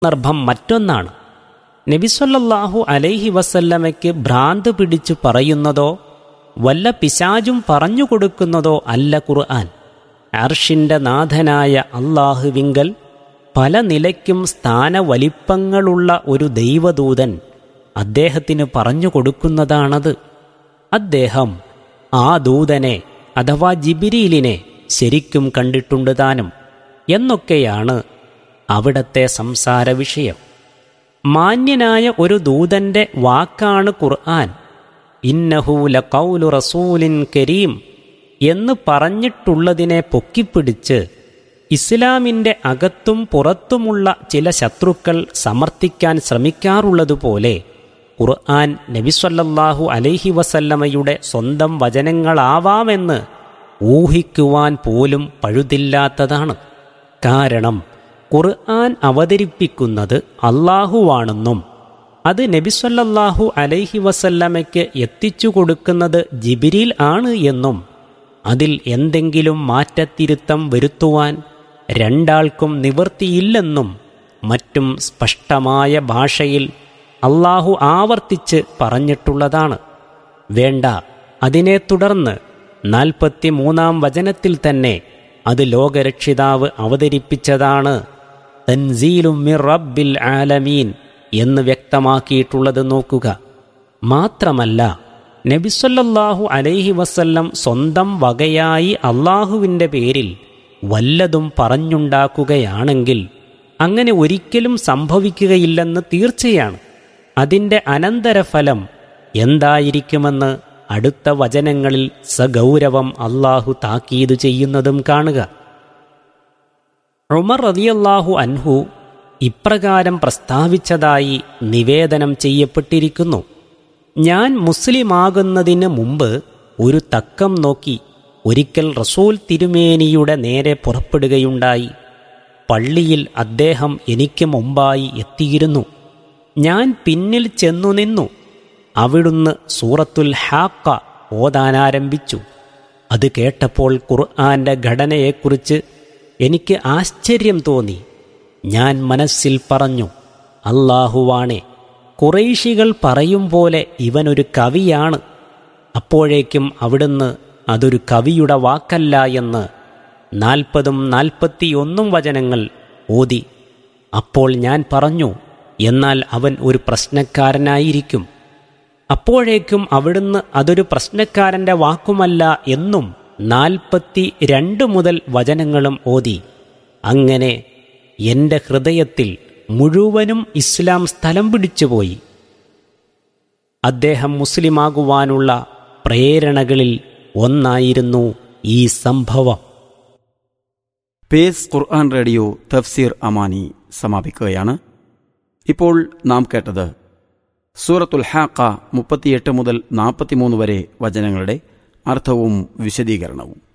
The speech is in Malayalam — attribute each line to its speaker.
Speaker 1: സന്ദർഭം മറ്റൊന്നാണ് നബിസ്വല്ലാഹു അലൈഹി വസല്ലമയ്ക്ക് ഭ്രാന്ത് പിടിച്ചു പറയുന്നതോ വല്ല പിശാചും പറഞ്ഞു കൊടുക്കുന്നതോ അല്ല ഖുർആൻ അർഷിന്റെ നാഥനായ അള്ളാഹുവിങ്കൽ പല നിലയ്ക്കും സ്ഥാനവലിപ്പങ്ങളുള്ള ഒരു ദൈവദൂതൻ അദ്ദേഹത്തിന് പറഞ്ഞു കൊടുക്കുന്നതാണത് അദ്ദേഹം ആ ദൂതനെ അഥവാ ജിബിരീലിനെ ശരിക്കും കണ്ടിട്ടുണ്ട് താനും എന്നൊക്കെയാണ് അവിടത്തെ സംസാര വിഷയം മാന്യനായ ഒരു ദൂതന്റെ വാക്കാണ് ഖുർആൻ ഇന്നഹു ലഖൗലു റസൂലിൻ കരീം എന്ന് പറഞ്ഞിട്ടുള്ളതിനെ പൊക്കിപ്പിടിച്ച് ഇസ്ലാമിൻ്റെ അകത്തും പുറത്തുമുള്ള ചില ശത്രുക്കൾ സമർത്ഥിക്കാൻ ശ്രമിക്കാറുള്ളതുപോലെ ഖുർആൻ നബിസ്വല്ലാഹു അലൈഹി വസല്ലമയുടെ സ്വന്തം വചനങ്ങളാവാമെന്ന് ഊഹിക്കുവാൻ പോലും പഴുതില്ലാത്തതാണ് കാരണം ഖുർആൻ അവതരിപ്പിക്കുന്നത് അള്ളാഹുവാണെന്നും അത് നബിസ്വല്ലാഹു അലൈഹി വസല്ലമയ്ക്ക് എത്തിച്ചു കൊടുക്കുന്നത് ജിബിരിൽ ആണ് എന്നും അതിൽ എന്തെങ്കിലും മാറ്റത്തിരുത്തം വരുത്തുവാൻ രണ്ടാൾക്കും നിവൃത്തിയില്ലെന്നും മറ്റും സ്പഷ്ടമായ ഭാഷയിൽ അള്ളാഹു ആവർത്തിച്ച് പറഞ്ഞിട്ടുള്ളതാണ് വേണ്ട അതിനെ തുടർന്ന് നാൽപ്പത്തി മൂന്നാം വചനത്തിൽ തന്നെ അത് ലോകരക്ഷിതാവ് അവതരിപ്പിച്ചതാണ് തൻസീലും മിർ റബ്ബിൽ ആലമീൻ എന്ന് വ്യക്തമാക്കിയിട്ടുള്ളത് നോക്കുക മാത്രമല്ല നബിസ്വല്ലാഹു അലൈഹി വസല്ലം സ്വന്തം വകയായി അള്ളാഹുവിൻ്റെ പേരിൽ വല്ലതും പറഞ്ഞുണ്ടാക്കുകയാണെങ്കിൽ അങ്ങനെ ഒരിക്കലും സംഭവിക്കുകയില്ലെന്ന് തീർച്ചയാണ് അതിൻ്റെ അനന്തരഫലം എന്തായിരിക്കുമെന്ന് അടുത്ത വചനങ്ങളിൽ സഗൗരവം അള്ളാഹു താക്കീത് ചെയ്യുന്നതും കാണുക ഉമർ റതിയല്ലാഹു അൻഹു ഇപ്രകാരം പ്രസ്താവിച്ചതായി നിവേദനം ചെയ്യപ്പെട്ടിരിക്കുന്നു ഞാൻ മുസ്ലിമാകുന്നതിന് മുമ്പ് ഒരു തക്കം നോക്കി ഒരിക്കൽ റസൂൽ തിരുമേനിയുടെ നേരെ പുറപ്പെടുകയുണ്ടായി പള്ളിയിൽ അദ്ദേഹം എനിക്ക് മുമ്പായി എത്തിയിരുന്നു ഞാൻ പിന്നിൽ ചെന്നു നിന്നു അവിടുന്ന് സൂറത്തുൽ ഹാക്ക ഓതാനാരംഭിച്ചു അത് കേട്ടപ്പോൾ ഖുർആന്റെ ഘടനയെക്കുറിച്ച് എനിക്ക് ആശ്ചര്യം തോന്നി ഞാൻ മനസ്സിൽ പറഞ്ഞു അള്ളാഹുവാണെ കുറേശികൾ പറയും പോലെ ഇവനൊരു കവിയാണ് അപ്പോഴേക്കും അവിടുന്ന് അതൊരു കവിയുടെ വാക്കല്ല എന്ന് നാൽപ്പതും നാൽപ്പത്തിയൊന്നും വചനങ്ങൾ ഓതി അപ്പോൾ ഞാൻ പറഞ്ഞു എന്നാൽ അവൻ ഒരു പ്രശ്നക്കാരനായിരിക്കും അപ്പോഴേക്കും അവിടുന്ന് അതൊരു പ്രശ്നക്കാരന്റെ വാക്കുമല്ല എന്നും നാൽപ്പത്തി രണ്ട് മുതൽ വചനങ്ങളും ഓതി അങ്ങനെ എന്റെ ഹൃദയത്തിൽ മുഴുവനും ഇസ്ലാം സ്ഥലം പിടിച്ചുപോയി അദ്ദേഹം മുസ്ലിമാകുവാനുള്ള പ്രേരണകളിൽ ഒന്നായിരുന്നു ഈ സംഭവം
Speaker 2: പേസ് ഖുർആൻ റേഡിയോ തഫ്സീർ അമാനി സമാപിക്കുകയാണ് ഇപ്പോൾ നാം കേട്ടത് സൂറത്തുൽ ഹാക്ക മുപ്പത്തിയെട്ട് മുതൽ നാൽപ്പത്തിമൂന്ന് വരെ വചനങ്ങളുടെ അർത്ഥവും വിശദീകരണവും